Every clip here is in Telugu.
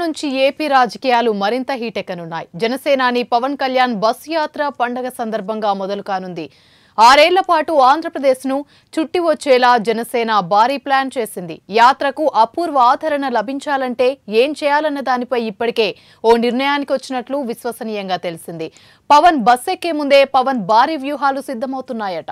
నుంచి ఏపీ రాజకీయాలు మరింత హీటెక్కనున్నాయి జనసేనాని పవన్ కళ్యాణ్ బస్సు యాత్ర పండగ సందర్భంగా మొదలు కానుంది ఆరేళ్ల పాటు ఆంధ్రప్రదేశ్ను చుట్టి వచ్చేలా జనసేన భారీ ప్లాన్ చేసింది యాత్రకు అపూర్వ ఆదరణ లభించాలంటే ఏం చేయాలన్న దానిపై ఇప్పటికే ఓ నిర్ణయానికి వచ్చినట్లు విశ్వసనీయంగా తెలిసింది పవన్ బస్ ఎక్కే ముందే పవన్ భారీ వ్యూహాలు సిద్ధమవుతున్నాయట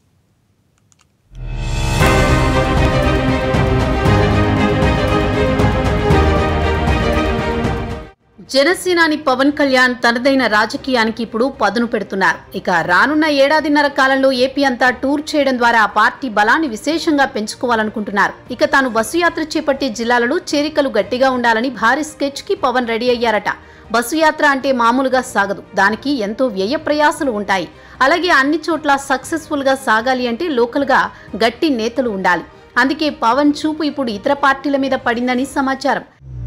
జనసేనాని పవన్ కళ్యాణ్ తనదైన రాజకీయానికి ఇప్పుడు పదును పెడుతున్నారు ఇక రానున్న ఏడాదిన్నర కాలంలో ఏపీ అంతా టూర్ చేయడం ద్వారా ఆ పార్టీ బలాన్ని విశేషంగా పెంచుకోవాలనుకుంటున్నారు ఇక తాను బస్సు యాత్ర చేపట్టే జిల్లాలలో చేరికలు గట్టిగా ఉండాలని భారీ స్కెచ్ కి పవన్ రెడీ అయ్యారట బస్సు యాత్ర అంటే మామూలుగా సాగదు దానికి ఎంతో వ్యయ ప్రయాసలు ఉంటాయి అలాగే అన్ని చోట్ల సక్సెస్ఫుల్ గా సాగాలి అంటే లోకల్ గా గట్టి నేతలు ఉండాలి అందుకే పవన్ చూపు ఇప్పుడు ఇతర పార్టీల మీద పడిందని సమాచారం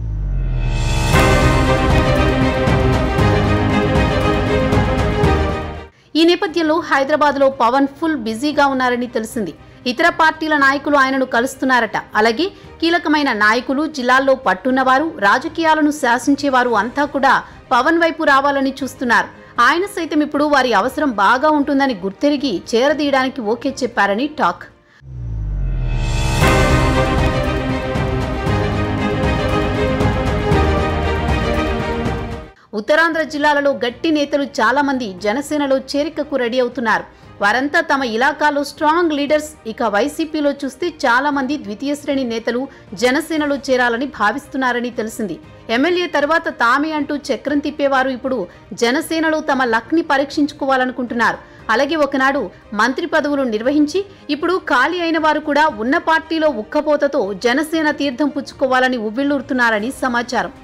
ఈ నేపథ్యంలో హైదరాబాద్లో పవన్ ఫుల్ బిజీగా ఉన్నారని తెలిసింది ఇతర పార్టీల నాయకులు ఆయనను కలుస్తున్నారట అలాగే కీలకమైన నాయకులు జిల్లాల్లో పట్టున్నవారు రాజకీయాలను శాసించేవారు అంతా కూడా పవన్ వైపు రావాలని చూస్తున్నారు ఆయన సైతం ఇప్పుడు వారి అవసరం బాగా ఉంటుందని గుర్తెరిగి చేరదీయడానికి ఓకే చెప్పారని టాక్ ఉత్తరాంధ్ర జిల్లాలలో గట్టి నేతలు చాలా మంది జనసేనలో చేరికకు రెడీ అవుతున్నారు వారంతా తమ ఇలాకాలో స్ట్రాంగ్ లీడర్స్ ఇక వైసీపీలో చూస్తే చాలా మంది ద్వితీయ శ్రేణి నేతలు జనసేనలో చేరాలని భావిస్తున్నారని తెలిసింది ఎమ్మెల్యే తర్వాత తామే అంటూ చక్రం తిప్పేవారు ఇప్పుడు జనసేనలో తమ లక్ని పరీక్షించుకోవాలనుకుంటున్నారు అలాగే ఒకనాడు మంత్రి పదవులు నిర్వహించి ఇప్పుడు ఖాళీ అయిన వారు కూడా ఉన్న పార్టీలో ఉక్కపోతతో జనసేన తీర్థం పుచ్చుకోవాలని ఉవ్విళ్లూరుతున్నారని సమాచారం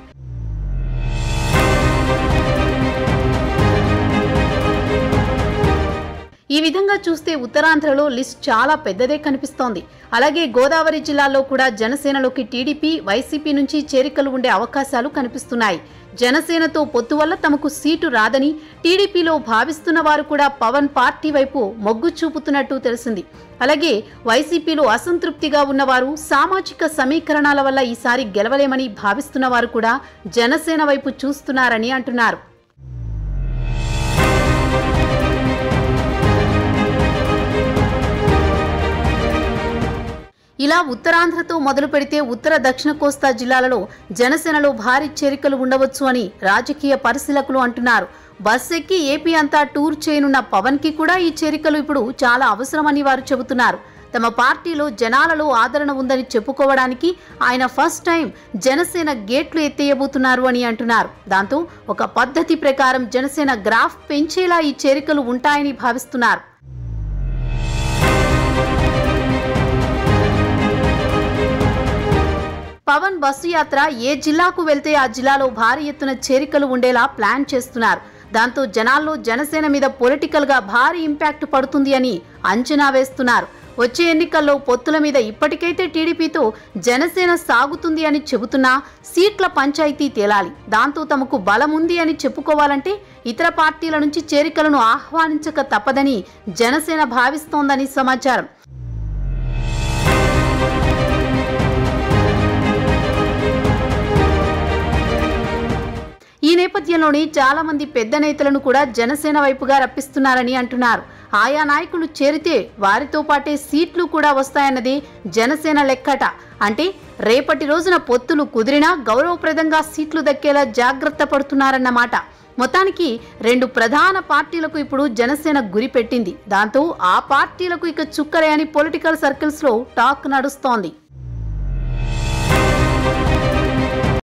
ఈ విధంగా చూస్తే ఉత్తరాంధ్రలో లిస్ట్ చాలా పెద్దదే కనిపిస్తోంది అలాగే గోదావరి జిల్లాలో కూడా జనసేనలోకి టీడీపీ వైసీపీ నుంచి చేరికలు ఉండే అవకాశాలు కనిపిస్తున్నాయి జనసేనతో పొత్తు వల్ల తమకు సీటు రాదని టీడీపీలో భావిస్తున్న వారు కూడా పవన్ పార్టీ వైపు మొగ్గు చూపుతున్నట్టు తెలిసింది అలాగే వైసీపీలో అసంతృప్తిగా ఉన్నవారు సామాజిక సమీకరణాల వల్ల ఈసారి గెలవలేమని భావిస్తున్న వారు కూడా జనసేన వైపు చూస్తున్నారని అంటున్నారు ఇలా ఉత్తరాంధ్రతో మొదలు పెడితే ఉత్తర దక్షిణ కోస్తా జిల్లాలలో జనసేనలో భారీ చేరికలు ఉండవచ్చు అని రాజకీయ పరిశీలకులు అంటున్నారు బస్ ఎక్కి ఏపీ అంతా టూర్ చేయనున్న పవన్ కి కూడా ఈ చేరికలు ఇప్పుడు చాలా అవసరమని వారు చెబుతున్నారు తమ పార్టీలో జనాలలో ఆదరణ ఉందని చెప్పుకోవడానికి ఆయన ఫస్ట్ టైం జనసేన గేట్లు ఎత్తేయబోతున్నారు అని అంటున్నారు దాంతో ఒక పద్ధతి ప్రకారం జనసేన గ్రాఫ్ పెంచేలా ఈ చేరికలు ఉంటాయని భావిస్తున్నారు పవన్ బస్సు యాత్ర ఏ జిల్లాకు వెళ్తే ఆ జిల్లాలో భారీ ఎత్తున చేరికలు ఉండేలా ప్లాన్ చేస్తున్నారు దాంతో జనాల్లో జనసేన మీద పొలిటికల్ గా భారీ ఇంపాక్ట్ పడుతుంది అని అంచనా వేస్తున్నారు వచ్చే ఎన్నికల్లో పొత్తుల మీద ఇప్పటికైతే టీడీపీతో జనసేన సాగుతుంది అని చెబుతున్నా సీట్ల పంచాయతీ తేలాలి దాంతో తమకు బలం ఉంది అని చెప్పుకోవాలంటే ఇతర పార్టీల నుంచి చేరికలను ఆహ్వానించక తప్పదని జనసేన భావిస్తోందని సమాచారం ఈ నేపథ్యంలోనే చాలా మంది పెద్ద నేతలను కూడా జనసేన వైపుగా రప్పిస్తున్నారని అంటున్నారు ఆయా నాయకులు చేరితే వారితో పాటే సీట్లు కూడా వస్తాయన్నది జనసేన లెక్కట అంటే రేపటి రోజున పొత్తులు కుదిరినా గౌరవప్రదంగా సీట్లు దక్కేలా జాగ్రత్త పడుతున్నారన్నమాట మొత్తానికి రెండు ప్రధాన పార్టీలకు ఇప్పుడు జనసేన గురి పెట్టింది దాంతో ఆ పార్టీలకు ఇక చుక్కరే అని పొలిటికల్ సర్కిల్స్లో టాక్ నడుస్తోంది